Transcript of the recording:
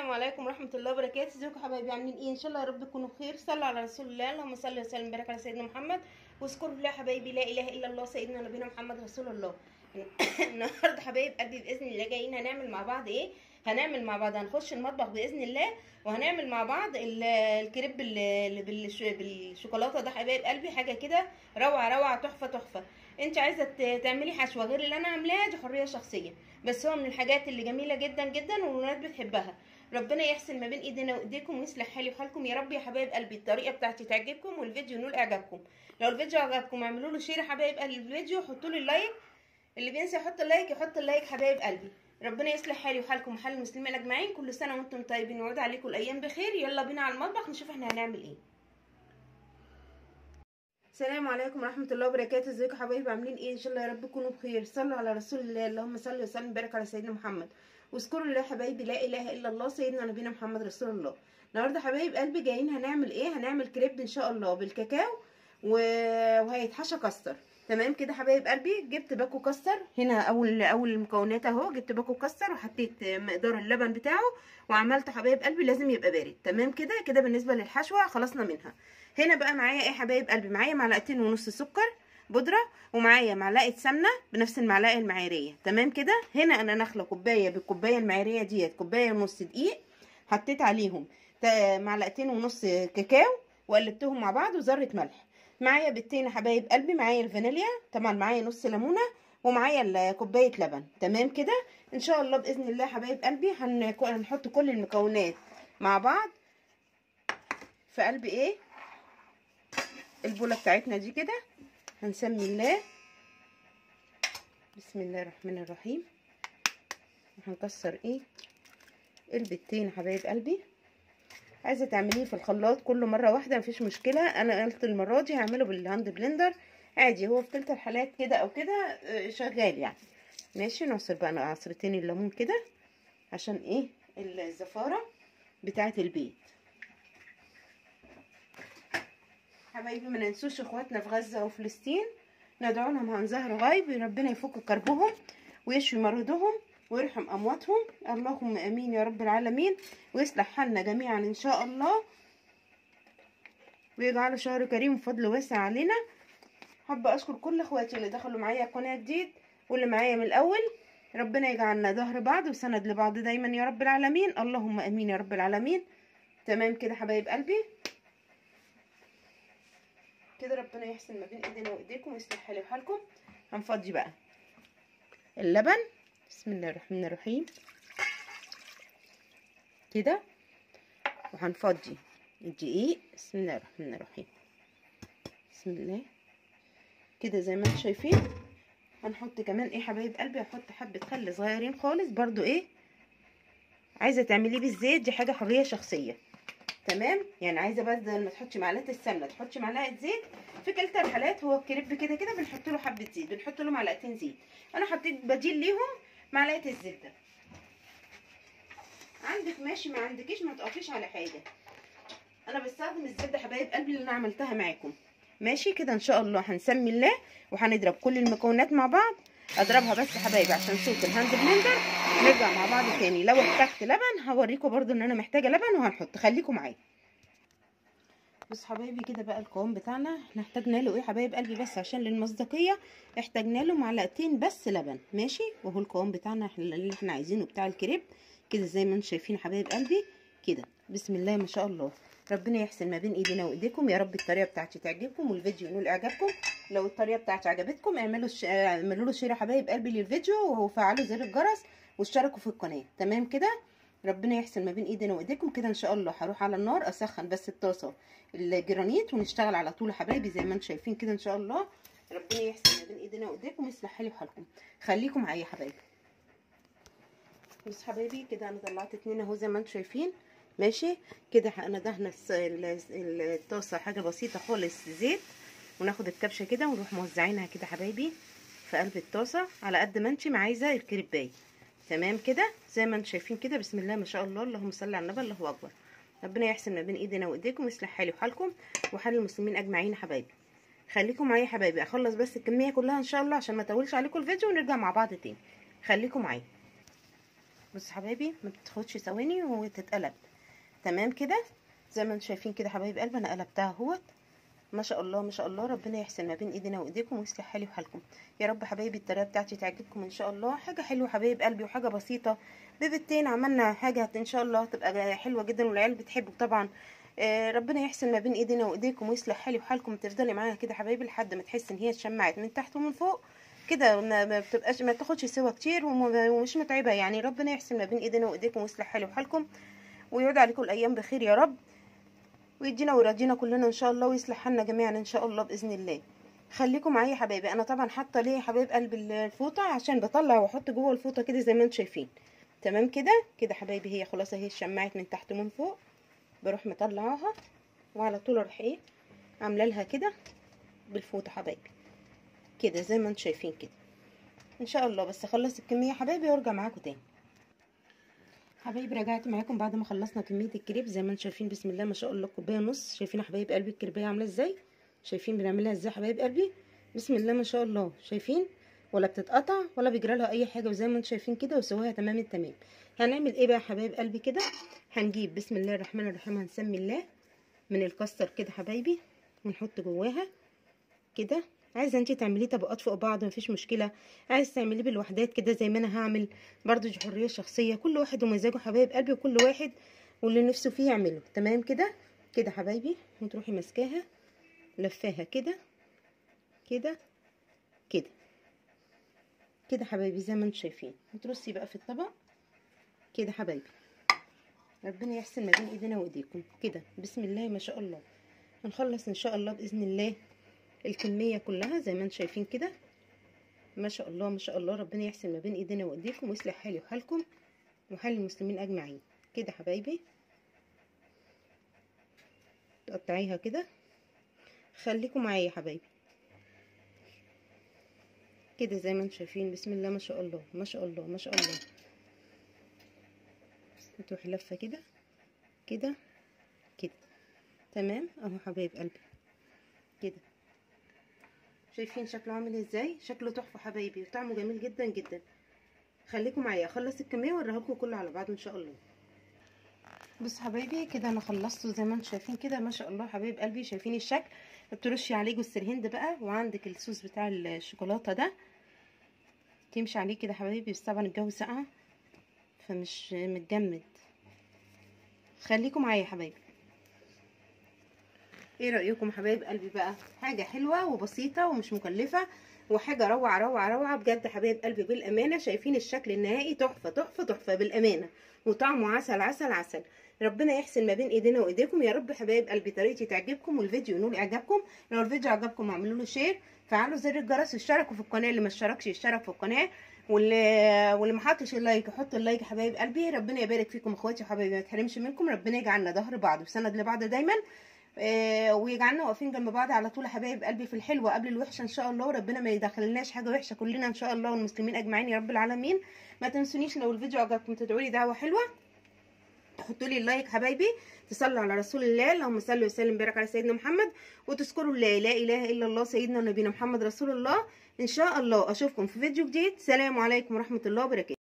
السلام عليكم ورحمة الله وبركاته ازيكم يا حبايبي عاملين ايه ان شاء الله يا رب تكونوا بخير صلوا على رسول الله اللهم صل وسلم وبارك على سيدنا محمد واذكروا الله يا حبايبي لا اله الا الله سيدنا نبينا محمد رسول الله النهارده حبايب قلبي باذن الله جايين هنعمل مع بعض ايه هنعمل مع بعض هنخش المطبخ باذن الله وهنعمل مع بعض ال- الكريب اللي بالش- بالشوكولاته ده حبايب قلبي حاجه كده روعه روعه تحفه تحفه انت عايزه ت- تعملي حشوه غير اللي انا عاملاها دي حريه شخصيه بس هو من الحاجات اللي جميله جدا جدا والولاد بتحبها ربنا يحسن ما بين ايدينا وايديكم ويصلح حالي وحالكم يا رب يا حبايب قلبي الطريقه بتاعتي تعجبكم والفيديو ينول اعجابكم لو الفيديو عجبكم اعملوا له شير يا حبايب قلبي الفيديو حطوا لي اللايك اللي بينسى يحط اللايك يحط اللايك حبايب قلبي ربنا يصلح حالي وحالكم وحال المسلمين اجمعين كل سنه وانتم طيبين ويعود عليكم الايام بخير يلا بينا على المطبخ نشوف احنا هنعمل ايه السلام عليكم ورحمه الله وبركاته ازيكم يا حبايبي عاملين ايه ان شاء الله يا رب تكونوا بخير صلوا على رسول الله اللهم صل وسلم وبارك على سيدنا محمد واذكروا الله يا حبايبي لا اله الا الله سيدنا نبينا محمد رسول الله النهارده حبايب قلبي جايين هنعمل ايه هنعمل كريب ان شاء الله بالكاكاو و... وهيتحشى كاستر تمام كده حبايب قلبي جبت باكو كاستر هنا اول اول المكونات اهو جبت باكو كاستر وحطيت مقدار اللبن بتاعه وعملت حبايب قلبي لازم يبقى بارد تمام كده كده بالنسبه للحشوه خلصنا منها هنا بقى معايا ايه حبايب قلبي معايا معلقتين ونص سكر بودره ومعايا معلقه سمنه بنفس المعلقه المعياريه تمام كده هنا انا ناخله كوبايه بالكوبايه المعياريه ديت كوبايه ونص دقيق حطيت عليهم معلقتين ونص كاكاو وقلبتهم مع بعض وذره ملح معايا بيضتين يا حبايب قلبي معايا الفانيليا طبعا معايا نص ليمونه ومعايا كوبايه لبن تمام كده ان شاء الله باذن الله حبايب قلبي هنحط كل المكونات مع بعض في قلب ايه البوله بتاعتنا دي كده هنسمي الله بسم الله الرحمن الرحيم هنكسر ايه البيضتين يا حبايب قلبي عايزه تعمليه في الخلاط كله مره واحده مفيش مشكله انا قلت المره دي هعمله بالهاند بلندر عادي هو في تلت الحالات كده او كده شغال يعني ماشي نعصر بقى عصرتين الليمون كده عشان ايه الزفاره بتاعه البيض حبايبي ما ننسوش اخواتنا في غزه وفلسطين ندعو لهم عن ظهر غيب ربنا يفك كربهم ويشفي مرضهم ويرحم امواتهم اللهم امين يا رب العالمين ويصلح حالنا جميعا ان شاء الله ويجعله شهر كريم وفضل واسع علينا حابه اشكر كل اخواتي اللي دخلوا معايا القناه جديد واللي معايا من الاول ربنا يجعلنا ظهر بعض وسند لبعض دايما يا رب العالمين اللهم امين يا رب العالمين تمام كده حبايب قلبي كده ربنا يحسن ما بين ايدينا وايديكم ويصلح حالي وحالكم هنفضي بقى اللبن بسم الله الرحمن الرحيم كده وهنفضي الدقيق بسم الله الرحمن الرحيم بسم الله كده زي ما انتم شايفين هنحط كمان ايه حبايب قلبي هحط حبه خل صغيرين خالص برضو ايه عايزه تعمليه بالزيت دي حاجه حريه شخصيه تمام يعني عايزه بدل ما تحطي معلقه السمنه تحطي معلقه زيت في كلتا الحالات هو الكريب كده كده بنحط له حبه زيت بنحط له معلقتين زيت انا حطيت بديل ليهم معلقه الزبده عندك ماشي ما عندكيش ما تقفيش على حاجه انا بستخدم الزبده حبايب قلبي اللي انا عملتها معاكم ماشي كده ان شاء الله هنسمي الله وهنضرب كل المكونات مع بعض اضربها بس حبايبي عشان صوت الهاند بلندر نرجع مع بعض تاني لو احتجت لبن هوريكم برضو ان انا محتاجه لبن وهنحط خليكم معايا بص حبايبي كده بقى القوام بتاعنا احنا احتاجنا له ايه حبايب قلبي بس عشان للمصداقيه احتاجنا له معلقتين بس لبن ماشي وهو القوام بتاعنا اللي احنا عايزينه بتاع الكريب كده زي ما انتم شايفين حبايب قلبي كده بسم الله ما شاء الله ربنا يحسن ما بين ايدينا وايديكم يا رب الطريقه بتاعتي تعجبكم والفيديو ينول اعجابكم لو الطريقه بتاعتي عجبتكم اعملوا ش... اعملوا له شير حبايب قلبي للفيديو وفعلوا زر الجرس واشتركوا في القناه تمام كده ربنا يحسن ما بين ايدينا وايديكم كده ان شاء الله هروح على النار اسخن بس الطاسه الجرانيت ونشتغل على طول يا حبايبي زي ما انتم شايفين كده ان شاء الله ربنا يحسن ما بين ايدينا وايديكم ويصلح حالي وحالكم خليكم معايا يا حبايبي بص حبايبي كده انا طلعت اتنين اهو زي ما انتم شايفين ماشي كده انا دهنه الطاسه حاجه بسيطه خالص زيت وناخد الكبشه كده ونروح موزعينها كده حبايبي في قلب الطاسه على قد ما انت ما عايزه الكريبايه تمام كده زي ما انتم شايفين كده بسم الله ما شاء الله اللهم صل على النبي الله اكبر ربنا يحسن ما بين ايدينا وايديكم ويصلح حالي وحالكم وحال المسلمين اجمعين حبايبي خليكم معايا حبايبي اخلص بس الكميه كلها ان شاء الله عشان ما اطولش عليكم الفيديو ونرجع مع بعض تاني خليكم معايا بص حبايبي ما تاخدش ثواني وتتقلب تمام كده زي ما انتم شايفين كده حبايب قلبي انا قلبتها اهوت ما شاء الله ما شاء الله ربنا يحسن ما بين ايدينا وايديكم ويصلح حالي وحالكم يا رب حبايبي الطريقه بتاعتي تعجبكم ان شاء الله حاجه حلوه حبايب قلبي وحاجه بسيطه ببتين عملنا حاجه ان شاء الله تبقى حلوه جدا والعيال بتحبه طبعا آه ربنا يحسن ما بين ايدينا وايديكم ويصلح حالي وحالكم تفضلي معاها كده حبايبي لحد ما تحس ان هي اتشمعت من تحت ومن فوق كده ما بتبقاش ما تاخدش سوا كتير ومش متعبه يعني ربنا يحسن ما بين ايدينا وايديكم ويصلح حالي وحالكم ويعود عليكم الايام بخير يا رب ويدينا ويرضينا كلنا ان شاء الله ويصلح حالنا جميعا ان شاء الله باذن الله خليكم معايا يا حبايبي انا طبعا حاطه ليه يا حبايب قلب الفوطه عشان بطلع واحط جوه الفوطه كده زي ما انتم شايفين تمام كده كده حبايبي هي خلاص اهي اتشمعت من تحت ومن فوق بروح مطلعاها وعلى طول اروح ايه عامله لها كده بالفوطه حبايبي كده زي ما انتم شايفين كده ان شاء الله بس اخلص الكميه يا حبايبي وارجع معاكم تاني حبايبي رجعت معاكم بعد ما خلصنا كميه الكريب زي ما انتم شايفين بسم الله ما شاء الله كوبايه ونص شايفين يا حبايب قلبي الكريبيه عامله ازاي شايفين بنعملها ازاي يا حبايب قلبي بسم الله ما شاء الله شايفين ولا بتتقطع ولا بيجرى لها اي حاجه وزي ما انتم شايفين كده وسواها تمام التمام هنعمل ايه بقى يا حبايب قلبي كده هنجيب بسم الله الرحمن الرحيم هنسمي الله من الكاستر كده حبايبي ونحط جواها كده عايزه انتي تعمليه طبقات فوق بعض مفيش مشكله عايز تعمليه بالوحدات كده زي ما انا هعمل برضو دي حريه شخصيه كل واحد ومزاجه حبايب قلبي وكل واحد واللي نفسه فيه يعمله تمام كده كده حبايبي وتروحي ماسكاها لفاها كده كده كده كده حبايبي زي ما انتم شايفين وترصي بقى في الطبق كده حبايبي ربنا يحسن ما بين ايدينا وايديكم كده بسم الله ما شاء الله هنخلص ان شاء الله باذن الله الكميه كلها زي ما انتم شايفين كده ما شاء الله ما شاء الله ربنا يحسن ما بين ايدينا وايديكم ويصلح حالي وحالكم وحال المسلمين اجمعين كده حبايبي تقطعيها كده خليكم معايا يا حبايبي كده زي ما انتم شايفين بسم الله ما شاء الله ما شاء الله ما شاء الله تروحي لفه كده كده كده تمام اهو حبايب قلبي كده شايفين شكله عامل ازاي شكله تحفه حبايبي وطعمه جميل جدا جدا خليكم معايا اخلص الكميه واوريها لكم كله على بعضه ان شاء الله بص حبايبي كده انا خلصته زي ما انتم شايفين كده ما شاء الله حبايب قلبي شايفين الشكل بترشي عليه جوز الهند بقى وعندك الصوص بتاع الشوكولاته ده تمشي عليه كده حبايبي بس طبعا الجو ساقع فمش متجمد خليكم معايا يا حبايبي ايه رايكم حبايب قلبي بقى حاجه حلوه وبسيطه ومش مكلفه وحاجه روعه روعه روعه بجد حبايب قلبي بالامانه شايفين الشكل النهائي تحفه تحفه تحفه بالامانه وطعمه عسل عسل عسل ربنا يحسن ما بين ايدينا وايديكم يا رب حبايب قلبي طريقتي تعجبكم والفيديو ينول اعجابكم لو الفيديو عجبكم اعملوا له شير فعلوا زر الجرس واشتركوا في القناه اللي ما اشتركش يشترك في القناه واللي واللي ما حطش اللايك يحط اللايك يا حبايب قلبي ربنا يبارك فيكم اخواتي وحبايبي ما تحرمش منكم ربنا يجعلنا ظهر بعض وسند لبعض دايما آه ويجعلنا واقفين جنب بعض على طول يا حبايب قلبي في الحلوه قبل الوحشه ان شاء الله وربنا ما يدخلناش حاجه وحشه كلنا ان شاء الله والمسلمين اجمعين يا رب العالمين ما تنسونيش لو الفيديو عجبكم تدعوا لي دعوه حلوه تحطوا لي اللايك حبايبي تصلوا على رسول الله اللهم صل وسلم وبارك على سيدنا محمد وتذكروا الله لا اله الا الله سيدنا ونبينا محمد رسول الله ان شاء الله اشوفكم في فيديو جديد سلام عليكم ورحمه الله وبركاته